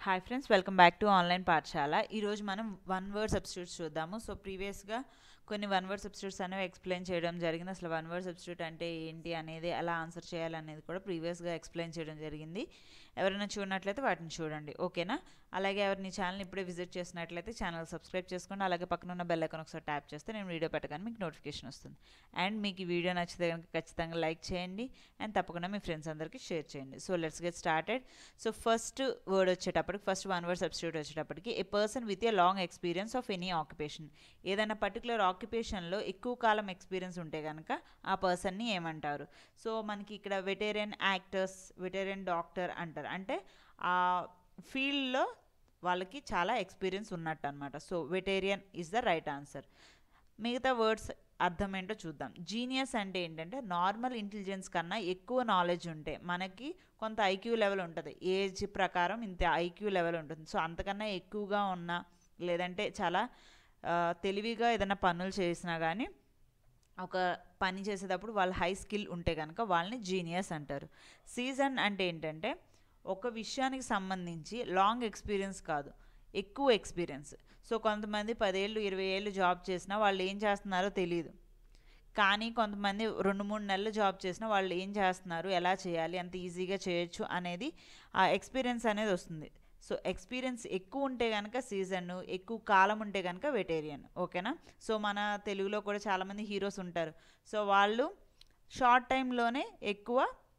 hi friends welcome back to online Pathashala ఈరోజు మనం one word substitutes చూద్దాము సో ప్రీవియస్గా కొన్ని వన్ వర్డ్ సబ్స్టిట్యూట్స్ అనేవి ఎక్స్ప్లెయిన్ చేయడం జరిగింది అసలు వన్ వర్డ్ సబ్స్టిట్యూట్ అంటే ఏంటి అనేది ఎలా ఆన్సర్ చేయాలనేది కూడా ప్రీవియస్గా ఎక్స్ప్లెయిన్ చేయడం జరిగింది ఎవరైనా చూడనట్లయితే వాటిని చూడండి ఓకేనా అలాగే ఎవరిని ఛానల్ ఇప్పుడే విజిట్ చేసినట్లయితే ఛానల్ సబ్స్క్రైబ్ చేసుకోండి అలాగే పక్కన ఉన్న బెల్ ఐకాన్ ఒకసారి ట్యాప్ చేస్తే నేను వీడియో పెట్టగానే మీకు నోటిఫికేషన్ వస్తుంది అండ్ మీకు ఈ వీడియో నచ్చితే కనుక ఖచ్చితంగా లైక్ చేయండి అండ్ తప్పకుండా మీ ఫ్రెండ్స్ అందరికీ షేర్ చేయండి so let's get started so first word వచ్చేటప్పటికి ఫస్ట్ వన్ వర్డ్ సబ్స్టిట్యూట్ వచ్చేటప్పటికి a person with a long experience of any occupation ఏదైనా పర్టికులర్ ఆక్యుపేషన్లో ఎక్కువ కాలం ఎక్స్పీరియన్స్ ఉంటే కనుక ఆ పర్సన్ని ఏమంటారు సో మనకి ఇక్కడ వెటేరియన్ యాక్టర్స్ వెటేరియన్ డాక్టర్ అంటారు అంటే ఆ ఫీల్డ్లో వాళ్ళకి చాలా ఎక్స్పీరియన్స్ ఉన్నట్టు అనమాట so veteran is the right answer మిగతా వర్డ్స్ అర్థం ఏంటో చూద్దాం జీనియస్ అంటే ఏంటంటే నార్మల్ ఇంటెలిజెన్స్ కన్నా ఎక్కువ నాలెడ్జ్ ఉంటే మనకి కొంత ఐక్యూ లెవెల్ ఉంటుంది ఏజ్ ప్రకారం ఇంత ఐక్యూ లెవెల్ ఉంటుంది సో అంతకన్నా ఎక్కువగా ఉన్న లేదంటే చాలా ఆ, తెలివిగా ఏదైనా పనులు చేసినా కానీ ఒక పని చేసేటప్పుడు వాళ్ళ హై స్కిల్ ఉంటే కనుక వాళ్ళని జీనియస్ అంటారు సీజన్ అంటే ఏంటంటే ఒక విషయానికి సంబంధించి లాంగ్ ఎక్స్పీరియన్స్ కాదు ఎక్కువ ఎక్స్పీరియన్స్ సో కొంతమంది పదేళ్ళు ఇరవై ఏళ్ళు జాబ్ చేసినా వాళ్ళు ఏం చేస్తున్నారో తెలియదు కానీ కొంతమంది రెండు మూడు నెలలు జాబ్ చేసినా వాళ్ళు ఏం చేస్తున్నారు ఎలా చేయాలి అంత ఈజీగా చేయొచ్చు అనేది ఆ ఎక్స్పీరియన్స్ అనేది వస్తుంది సో ఎక్స్పీరియన్స్ ఎక్కువ ఉంటే కనుక సీజన్ ఎక్కువ కాలం ఉంటే కనుక వెటేరియన్ ఓకేనా సో మన తెలుగులో కూడా చాలామంది హీరోస్ ఉంటారు సో వాళ్ళు షార్ట్ టైంలోనే ఎక్కువ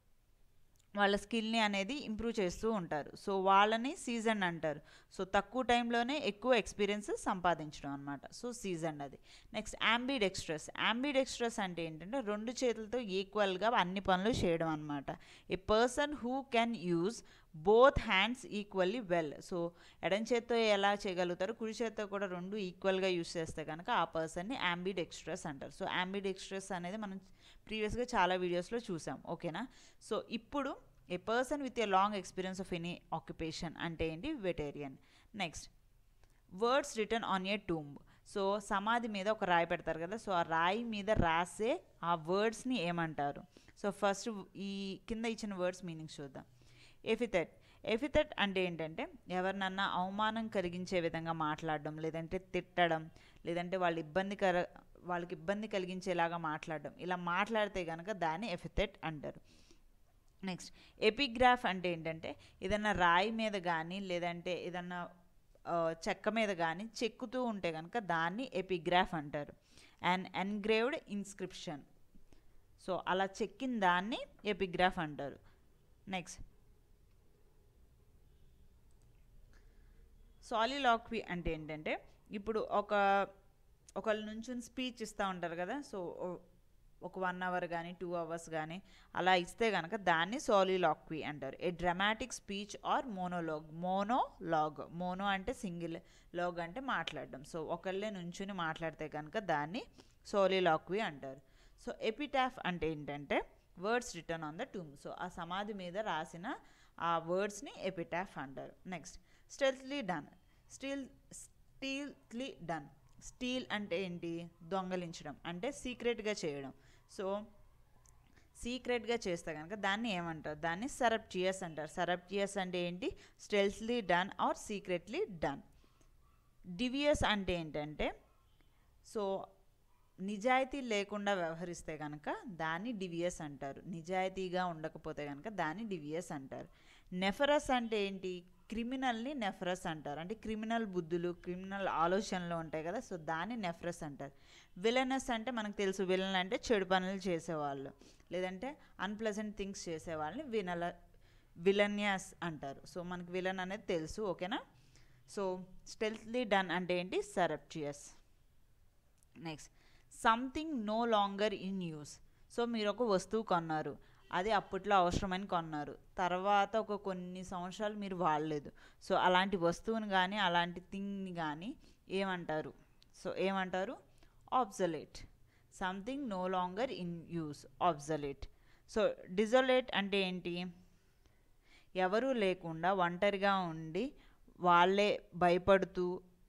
వాళ్ళ స్కిల్ని అనేది ఇంప్రూవ్ చేస్తూ ఉంటారు సో వాళ్ళని సీజన్ అంటారు సో తక్కువ టైంలోనే ఎక్కువ ఎక్స్పీరియన్స్ సంపాదించడం అనమాట సో సీజన్ అది నెక్స్ట్ అంబిడెక్స్ట్రస్ అంబిడెక్స్ట్రస్ అంటే ఏంటంటే రెండు చేతులతో ఈక్వల్గా అన్ని పనులు చేయడం అనమాట a person who can use both hands equally well so ఎడం చేత్తో ఎలా చేయగలుగుతారు కుడి చేత్తో కూడా రెండు ఈక్వల్గా యూస్ చేస్తే కనుక ఆ పర్సన్ని అంబిడెక్స్ట్రస్ అంటారు సో అంబిడెక్స్ట్రస్ అనేది మనం ప్రీవియస్గా చాలా వీడియోస్లో చూసాం ఓకేనా సో ఇప్పుడు a person with a long experience of any occupation అంటే ఏంటి veteran next words written on a tomb so సమాధి మీద ఒక రాయి పెడతారు కదా సో ఆ రాయి మీద రాసే ఆ వర్డ్స్ని ఏమంటారు సో ఫస్ట్ ఈ కింద ఇచ్చిన వర్డ్స్ మీనింగ్స్ చూద్దాం ఎఫిథెట్ ఎఫిథెట్ అంటే ఏంటంటే ఎవరినన్నా అవమానం కలిగించే విధంగా మాట్లాడడం లేదంటే తిట్టడం లేదంటే వాళ్ళ ఇబ్బందికర వాళ్ళకి ఇబ్బంది కలిగించేలాగా మాట్లాడడం ఇలా మాట్లాడితే కనుక దాన్ని ఎఫిథెట్ అంటారు నెక్స్ట్ ఎపిగ్రాఫ్ అంటే ఏంటంటే ఏదన్నా రాయి మీద కానీ లేదంటే ఏదన్నా ఆ, చెక్క మీద కానీ చెక్కుతూ ఉంటే కనుక దాన్ని ఎపిగ్రాఫ్ అంటారు అండ్ ఎన్గ్రేవ్డ్ ఇన్స్క్రిప్షన్ సో అలా చెక్కిన దాన్ని ఎపిగ్రాఫ్ అంటారు నెక్స్ట్ సాలిలాక్వి అంటే ఏంటంటే ఇప్పుడు ఒక ఒకళ్ళ నుంచి స్పీచ్ ఇస్తూ ఉంటారు కదా సో ఓ- ఒక వన్ అవర్ కానీ టూ అవర్స్ కానీ అలా ఇస్తే కనుక దాన్ని సాలిలాక్వి అంటారు a dramatic speech or monologue monologue mono అంటే సింగిల్ లాగ్ అంటే మాట్లాడడం సో ఒకళ్ళే నుంచుని మాట్లాడితే కనుక దాన్ని సోలిలాక్వి అంటారు సో ఎపిటాఫ్ అంటే ఏంటంటే words written on the tomb so ఆ సమాధి మీద రాసిన ఆ వర్డ్స్ని ఎపిటాఫ్ అంటారు next stealthily done steal stealthily done steal అంటే ఏంటి దొంగలించడం అంటే సీక్రెట్గా చేయడం సో సీక్రెట్గా చేస్తే కనుక దాన్ని ఏమంటారు దాన్ని సరప్టియస్ అంటారు సరప్టియస్ అంటే ఏంటి stealthily done or secretly done devious అంటే ఏంటంటే సో నిజాయితీ లేకుండా వ్యవహరిస్తే కనుక దాన్ని డివియస్ అంటారు నిజాయితీగా ఉండకపోతే కనుక దాన్ని డివియస్ అంటారు నెఫరస్ అంటే ఏంటి క్రిమినల్ని నెఫరస్ అంటారు అంటే క్రిమినల్ బుద్ధులు క్రిమినల్ ఆలోచనలు ఉంటాయి కదా సో దాన్ని నెఫరస్ అంటారు విలనస్ అంటే మనకు తెలుసు విలన్ అంటే చెడు పనులు చేసేవాళ్ళు లేదంటే అన్ప్లెజెంట్ థింగ్స్ చేసేవాళ్ళని వినల విలన్యాస్ అంటారు సో మనకి విలన్ అనేది తెలుసు ఓకేనా సో స్టెల్త్లీ డన్ అంటే ఏంటి surreptitious next something no longer in use so మీరు ఒక వస్తువు కొన్నారు అది అప్పట్లో అవసరమని కొన్నారు తర్వాత ఒక కొన్ని సంవత్సరాలు మీరు వాడలేదు సో అలాంటి వస్తువుని కానీ అలాంటి థింగ్ని కానీ ఏమంటారు సో ఏమంటారు obsolete something no longer in use obsolete so desolate అంటే ఏంటి ఎవరూ లేకుండా ఒంటరిగా ఉండి వాళ్ళే భయపడుతూ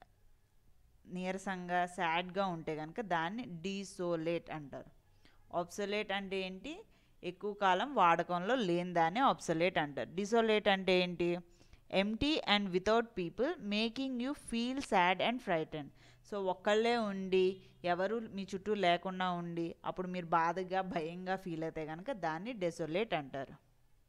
నీరసంగా సాడ్గా ఉంటే కనుక దాన్ని డీసోలేట్ అంటారు ఆబ్సలేట్ అంటే ఏంటి ఎక్కువ కాలం వాడకంలో లేని దాన్ని ఆబ్సలేట్ అంటారు డిసోలేట్ అంటే ఏంటి empty and without people making you feel sad and frighten so ఒక్కళ్ళే ఉండి ఎవరు మీ చుట్టూ లేకుండా ఉండి అప్పుడు మీరు బాధగా భయంగా ఫీల్ అయితే కనుక దాన్ని డెసోలేట్ అంటారు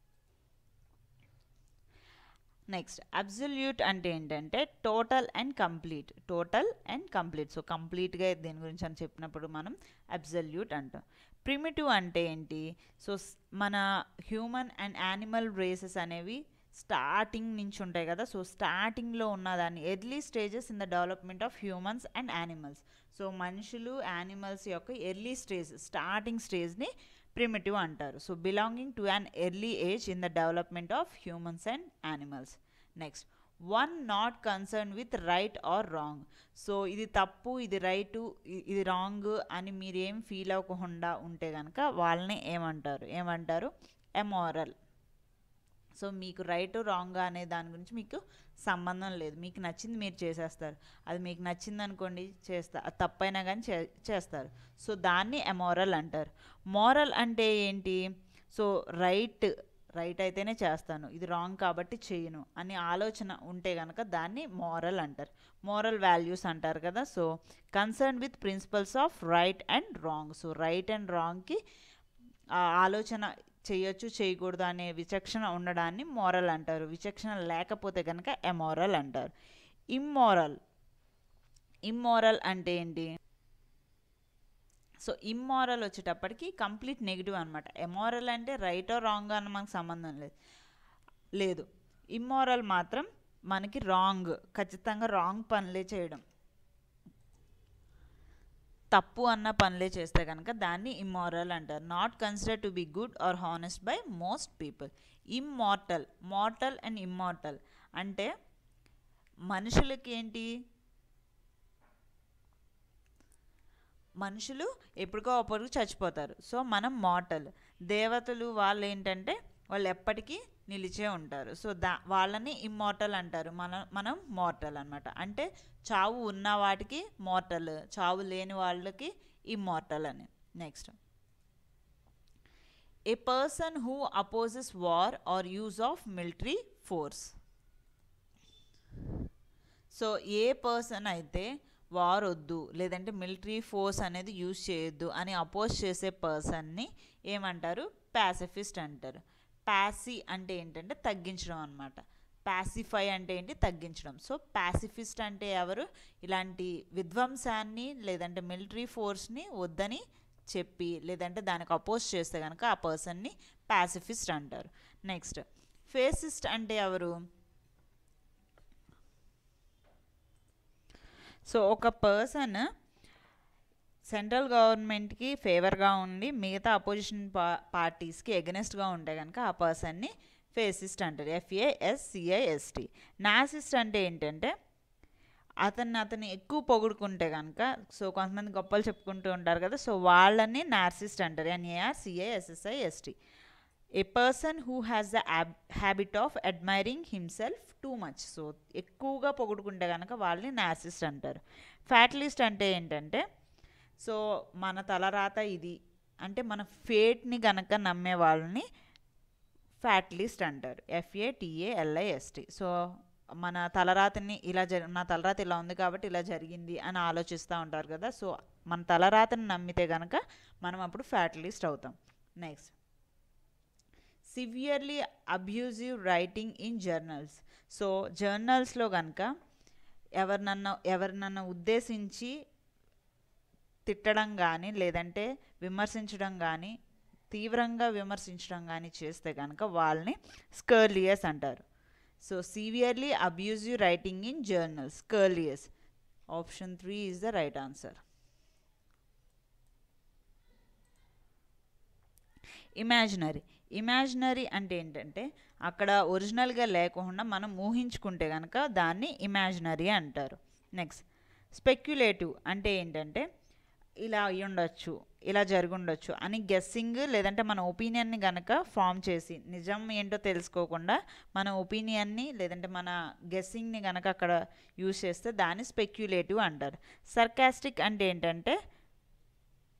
నెక్స్ట్ అబ్జల్యూట్ అంటే ఏంటంటే total and complete total and complete so కంప్లీట్గా దీని గురించి అని చెప్పినప్పుడు మనం అబ్జల్యూట్ అంటాం ప్రిమిటివ్ అంటే ఏంటి సో మన హ్యూమన్ అండ్ యానిమల్ రేసెస్ అనేవి స్టార్టింగ్ నుంచి ఉంటాయి కదా సో స్టార్టింగ్లో ఉన్నదాన్ని early stages in the development of humans and animals so మనుషులు యానిమల్స్ యొక్క ఎర్లీ స్టేజ్ స్టార్టింగ్ స్టేజ్ని ప్రిమిటివ్ అంటారు so belonging to an early age in the development of humans and animals next one not concern with right or wrong so ఇది తప్పు ఇది right ఇది wrong అని మీరేం ఫీల్ అవ్వకుండా ఉంటే కనుక వాళ్ళని ఏమంటారు ఏమంటారు ఎమోరల్ సో మీకు రైట్ రాంగ్ అనే దాని గురించి మీకు సంబంధం లేదు మీకు నచ్చింది మీరు చేసేస్తారు అది మీకు నచ్చింది అనుకోండి చేస్తా అది తప్పైనా కానీ చే చేస్తారు సో దాన్ని ఎమోరల్ అంటారు మోరల్ అంటే ఏంటి సో రైట్ రైట్ అయితేనే చేస్తాను ఇది రాంగ్ కాబట్టి చేయను అనే ఆలోచన ఉంటే కనుక దాన్ని మోరల్ అంటారు మోరల్ వాల్యూస్ అంటారు కదా so concern with principles of right and wrong so right and రాంగ్కి ఆలోచన చేయొచ్చు చేయకూడదు అనే విచక్షణ ఉండడాన్ని మోరల్ అంటారు విచక్షణ లేకపోతే కనుక ఎమోరల్ అంటారు ఇమ్మోరల్ ఇమ్మోరల్ అంటే ఏంటి సో ఇమ్మోరల్ వచ్చేటప్పటికి కంప్లీట్ నెగిటివ్ అనమాట ఎమోరల్ అంటే రైట్ రాంగ్ అని మనకు సంబంధం లేదు లేదు ఇమ్మోరల్ మాత్రం మనకి రాంగ్ ఖచ్చితంగా రాంగ్ పనులే చేయడం తప్పు అన్న పనులే చేస్తే కనుక దాన్ని ఇమ్మోరల్ అంటారు not consider to be good or honest by most people immortal mortal and immortal అంటే మనుషులకి ఏంటి మనుషులు ఎప్పటికో అప్పుడు చచ్చిపోతారు సో మనం మార్టల్ దేవతలు వాళ్ళు ఏంటంటే వాళ్ళు ఎప్పటికీ నిలిచే ఉంటారు సో దా వాళ్ళని ఇమ్మోర్టల్ అంటారు మన మనం మోర్టల్ అనమాట అంటే చావు ఉన్న వాటికి మోర్టల్ చావు లేని వాళ్ళకి ఇమ్మోర్టల్ అని next a person who opposes war or use of military force so a person అయితే వార్ వద్దు లేదంటే మిలిటరీ ఫోర్స్ అనేది యూజ్ చేయొద్దు అని అపోజ్ చేసే పర్సన్ని ఏమంటారు ప్యాసిఫిస్ట్ అంటారు ప్యాసి అంటే ఏంటంటే తగ్గించడం అనమాట ప్యాసిఫై అంటే ఏంటి తగ్గించడం సో ప్యాసిఫిస్ట్ అంటే ఎవరు ఇలాంటి విధ్వంసాన్ని లేదంటే మిలిటరీ ఫోర్స్ని వద్దని చెప్పి లేదంటే దానికి అపోజ్ చేస్తే కనుక ఆ పర్సన్ని ప్యాసిఫిస్ట్ అంటారు నెక్స్ట్ ఫేసిస్ట్ అంటే ఎవరు సో ఒక పర్సన్ సెంట్రల్ గవర్నమెంట్కి ఫేవర్గా ఉండి మిగతా అపోజిషన్ పా పార్టీస్కి ఎగనెస్ట్గా ఉంటే కనుక ఆ పర్సన్ని ఫేసిస్ట్ అంటారు ఎఫ్ఏఎస్సిఐఎస్టి నాసిస్ట్ అంటే ఏంటంటే అతన్ని అతన్ని ఎక్కువ పొగుడుకుంటే కనుక సో కొంతమంది గొప్పలు చెప్పుకుంటూ ఉంటారు కదా సో వాళ్ళని నార్సిస్ట్ అంటారు N A R C I S S I S T a person who has the habit of admiring himself too much so ఎక్కువగా పొగుడుకుంటే కనుక వాళ్ళని నార్సిస్ట్ అంటారు ఫ్యాటలిస్ట్ అంటే ఏంటంటే సో మన తలరాత ఇది అంటే మన ఫేట్ని గనక నమ్మే వాళ్ళని ఫ్యాటలిస్ట్ అంటారు ఎఫ్ఏటిఏఎల్ఐఎస్టి సో మన తలరాతని ఇలా జరి నా తలరాత ఇలా ఉంది కాబట్టి ఇలా జరిగింది అని ఆలోచిస్తూ ఉంటారు కదా సో మన తలరాతని నమ్మితే కనుక మనం అప్పుడు ఫ్యాటలిస్ట్ అవుతాం next severely abusive writing in journals so జర్నల్స్లో కనుక ఎవరినన్నా ఎవరినన్నా ఉద్దేశించి తిట్టడం కానీ లేదంటే విమర్శించడం కానీ తీవ్రంగా విమర్శించడం కానీ చేస్తే కనుక వాళ్ళని స్కర్లియస్ అంటారు so severely abusive writing in journals scurrilous option three is the right answer imaginary imaginary అంటే ఏంటంటే అక్కడ ఒరిజినల్గా లేకుండా మనం ఊహించుకుంటే కనుక దాన్ని ఇమాజినరీ అంటారు నెక్స్ట్ స్పెక్యులేటివ్ అంటే ఏంటంటే ఇలా అయి ఉండొచ్చు ఇలా జరిగి ఉండొచ్చు అని గెస్సింగ్ లేదంటే మన ఒపీనియన్ని కనుక ఫామ్ చేసి నిజం ఏంటో తెలుసుకోకుండా మన ఒపీనియన్ని లేదంటే మన గెస్సింగ్ని కనుక అక్కడ యూజ్ చేస్తే దాన్ని స్పెక్యులేటివ్ అంటారు సర్కాస్టిక్ అంటే ఏంటంటే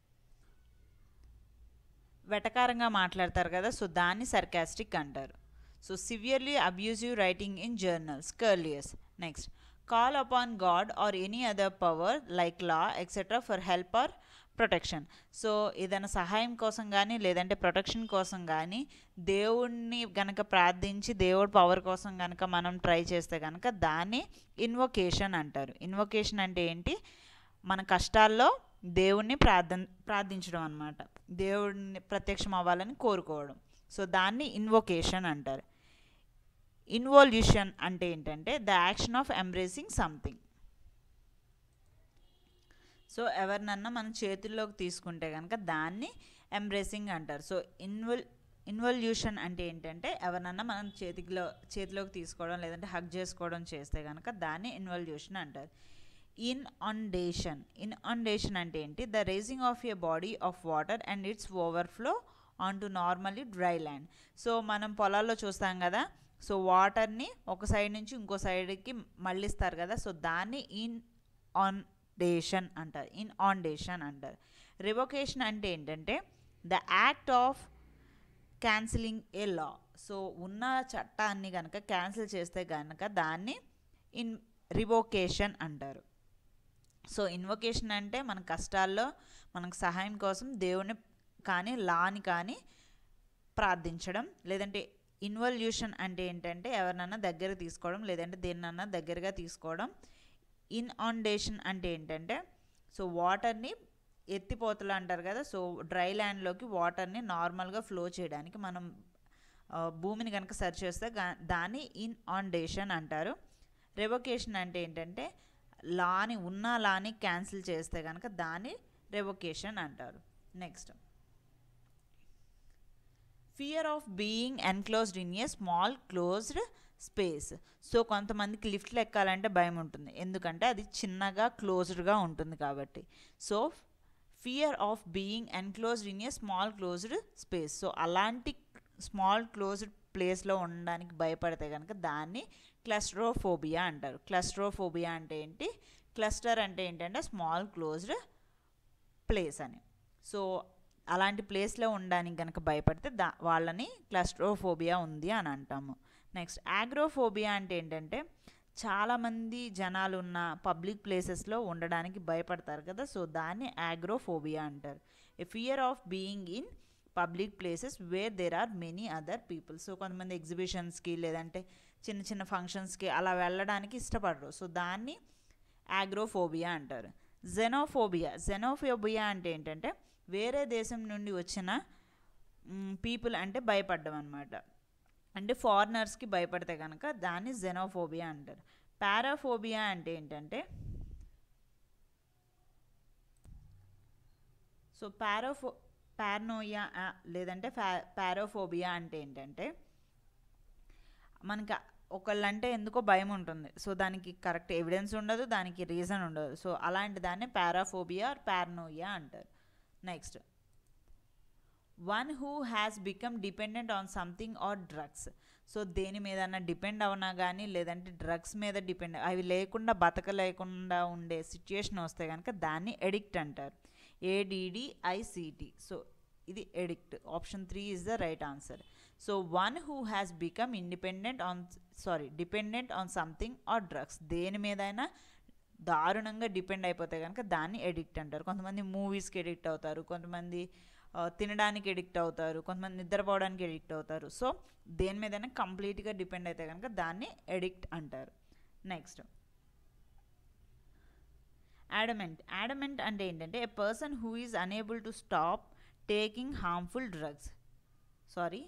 వెటకారంగా మాట్లాడతారు కదా సో దాన్ని సర్కాస్టిక్ అంటారు so severely abusive writing in journals scurrilous next call upon God or any other power like law etcetera for help or protection so ఏదైనా సహాయం కోసం కానీ లేదంటే ప్రొటెక్షన్ కోసం కానీ దేవుణ్ణి గనక ప్రార్థించి దేవుడి పవర్ కోసం కనుక మనం ట్రై చేస్తే కనుక దాన్ని ఇన్వొకేషన్ అంటారు ఇన్వొకేషన్ అంటే ఏంటి మన కష్టాల్లో దేవుణ్ణి ప్రార్థన ప్రార్థించడం అనమాట దేవుడిని ప్రత్యక్షం అవ్వాలని కోరుకోవడం సో దాన్ని ఇన్వొకేషన్ అంటారు ఇన్వల్యూషన్ అంటే ఏంటంటే the action of embracing something so ఎవరినన్నా మనం చేతుల్లోకి తీసుకుంటే కనుక దాన్ని ఎంబ్రేసింగ్ అంటారు సో ఇన్వల్ ఇన్వల్యూషన్ అంటే ఏంటంటే ఎవరినన్నా మనం చేతిలో చేతిలోకి తీసుకోవడం లేదంటే హగ్ చేసుకోవడం చేస్తే కనుక దాన్ని ఇన్వల్యూషన్ అంటారు ఇన్ ఆన్డేషన్ ఇన్ ఆన్డేషన్ అంటే ఏంటి the raising of a body of water and its overflow on to normally dry land so మనం పొలాల్లో చూస్తాం కదా సో వాటర్ని ఒక సైడ్ నుంచి ఇంకో సైడ్కి మళ్ళిస్తారు కదా సో దాన్ని ఇన్ ఆన్ డేషన్ అంటారు ఇన్ ఆన్డేషన్ అంటారు రివొకేషన్ అంటే ఏంటంటే the act of cancelling a law so ఉన్న చట్టాన్ని కనుక క్యాన్సిల్ చేస్తే కనుక దాన్ని ఇన్ రివోకేషన్ అంటారు సో ఇన్వొకేషన్ అంటే మన కష్టాల్లో మనకు సహాయం కోసం దేవుని కానీ లాని కానీ ప్రార్థించడం లేదంటే ఇన్వల్యూషన్ అంటే ఏంటంటే ఎవరినన్నా దగ్గర తీసుకోవడం లేదంటే దేన్నన్నా దగ్గరగా తీసుకోవడం ఇన్ ఆన్డేషన్ అంటే ఏంటంటే సో వాటర్ని ఎత్తిపోతలు అంటారు కదా సో డ్రై ల్యాండ్లోకి వాటర్ని నార్మల్గా ఫ్లో చేయడానికి మనం ఆ, భూమిని కనుక సెర్చ్ చేస్తే గా- దాన్ని ఇన్ ఆన్డేషన్ అంటారు రెవొకేషన్ అంటే ఏంటంటే లాని ఉన్న లాని క్యాన్సిల్ చేస్తే కనుక దాన్ని రెవొకేషన్ అంటారు next fear of being enclosed in a small closed space so కొంతమందికి లిఫ్ట్లు ఎక్కాలంటే భయం ఉంటుంది ఎందుకంటే అది చిన్నగా క్లోజ్డ్గా ఉంటుంది కాబట్టి so fear of being enclosed in a small closed space so అలాంటి స్మాల్ క్లోజ్డ్ ప్లేస్లో ఉండడానికి భయపడితే కనుక దాన్ని క్లస్ట్రోఫోబియా అంటారు క్లస్ట్రోఫోబియా అంటే ఏంటి క్లస్టర్ అంటే ఏంటంటే స్మాల్ క్లోజ్డ్ ప్లేస్ అని సో అలాంటి ప్లేస్లో ఉండడానికి కనుక భయపడితే దా వాళ్ళని క్లస్ట్రోఫోబియా ఉంది అని అంటాము నెక్స్ట్ ఆగ్రోఫోబియా అంటే ఏంటంటే చాలామంది జనాలు ఉన్న పబ్లిక్ ప్లేసెస్లో ఉండడానికి భయపడతారు కదా సో దాన్ని ఆగ్రోఫోబియా అంటారు a fear of being in public places where there are many other people so కొంతమంది ఎగ్జిబిషన్స్కి లేదంటే చిన్న చిన్న ఫంక్షన్స్కి అలా వెళ్ళడానికి ఇష్టపడరు సో దాన్ని ఆగ్రోఫోబియా అంటారు జెనోఫోబియా జెనోఫోబియా అంటే ఏంటంటే వేరే దేశం నుండి వచ్చిన పీపుల్ అంటే భయపడ్డం అనమాట అంటే ఫారినర్స్కి భయపడితే కనుక దాన్ని జెనోఫోబియా అంటారు పారాఫోబియా అంటే ఏంటంటే సో పారాఫో పారనోయా లేదంటే ఫా పారోఫోబియా అంటే ఏంటంటే మనకి ఒకళ్ళంటే ఎందుకో భయం ఉంటుంది సో దానికి కరెక్ట్ ఎవిడెన్స్ ఉండదు దానికి రీజన్ ఉండదు సో అలాంటి దాన్ని పారాఫోబియా ఆర్ పారనోయా అంటారు next one who has become dependent on something or drugs so దేని మీదన్నా డిపెండ్ అవునా కానీ లేదంటే డ్రగ్స్ మీద డిపెండ్ అవి లేకుండా బతకలేకుండా ఉండే సిచ్యుయేషన్ వస్తే కనుక దాన్ని ఎడిక్ట్ అంటారు ఏడిడిఐసిటి సో ఇది addict option three is the right answer so one who has become independent on sorry dependent on something or drugs దేని మీదైనా దారుణంగా డిపెండ్ అయిపోతే కనుక దాన్ని ఎడిక్ట్ అంటారు కొంతమంది మూవీస్కి ఎడిక్ట్ అవుతారు కొంతమంది ఆ, తినడానికి ఎడిక్ట్ అవుతారు కొంతమంది నిద్రపోవడానికి ఎడిక్ట్ అవుతారు సో దేని మీదైనా కంప్లీట్గా డిపెండ్ అయితే కనుక దాన్ని ఎడిక్ట్ అంటారు నెక్స్ట్ యాడమెంట్ యాడమెంట్ అంటే ఏంటంటే a person who is unable to stop taking harmful drugs sorry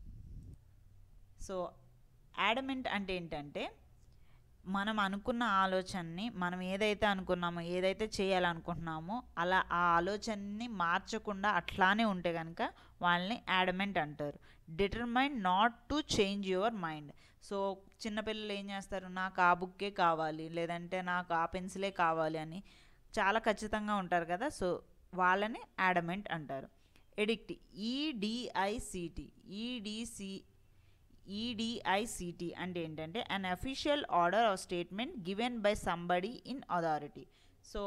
so adamant అంటే ఏంటంటే మనం అనుకున్న ఆలోచనని మనం ఏదైతే అనుకున్నామో ఏదైతే చేయాలనుకుంటున్నామో అలా ఆ ఆలోచనని మార్చకుండా అట్లానే ఉంటే కనుక వాళ్ళని యాడమెంట్ అంటారు determine not to change your mind so చిన్నపిల్లలు ఏం చేస్తారు నాకు ఆ బుక్కే కావాలి లేదంటే నాకు ఆ పెన్సిలే కావాలి అని చాలా ఖచ్చితంగా ఉంటారు కదా సో వాళ్ళని యాడమెంట్ అంటారు ఎడిక్ట్ ఈడిఐసిటి ఈడిసి ఈడిఐసిటి అంటే ఏంటంటే an official order of statement given by somebody in authority so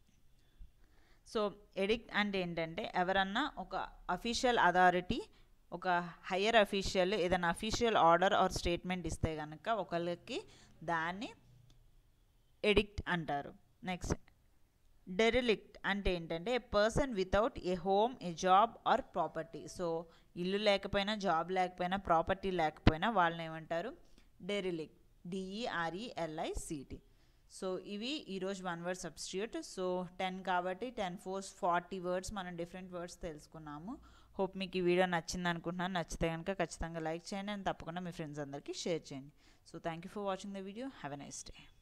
so edict అంటే ఏంటంటే ఎవరన్నా ఒక అఫీషియల్ అథారిటీ ఒక హయ్యర్ అఫీషియల్ ఏదైనా అఫీషియల్ ఆర్డర్ ఆర్ స్టేట్మెంట్ ఇస్తే కనుక ఒకళ్ళకి దాన్ని ఎడిక్ట్ అంటారు నెక్స్ట్ డెరిలిక్ట్ అంటే ఏంటంటే a person without a home a job or property so ఇల్లు లేకపోయినా జాబ్ లేకపోయినా ప్రాపర్టీ లేకపోయినా వాళ్ళని ఏమంటారు డెరిలిక్ట్ డిఈఆర్ఈఎల్ఐసిటి సో ఇవి ఈరోజు one word substitute so ten కాబట్టి టెన్ ఫోర్స్ ఫార్టీ వర్డ్స్ మనం డిఫరెంట్ వర్డ్స్ తెలుసుకున్నాము హోప్ మీకు ఈ వీడియో నచ్చింది అనుకుంటున్నాను నచ్చితే కనుక ఖచ్చితంగా లైక్ చేయండి అండ్ తప్పకుండా మీ ఫ్రెండ్స్ అందరికీ షేర్ చేయండి so thank you for watching the video have a nice day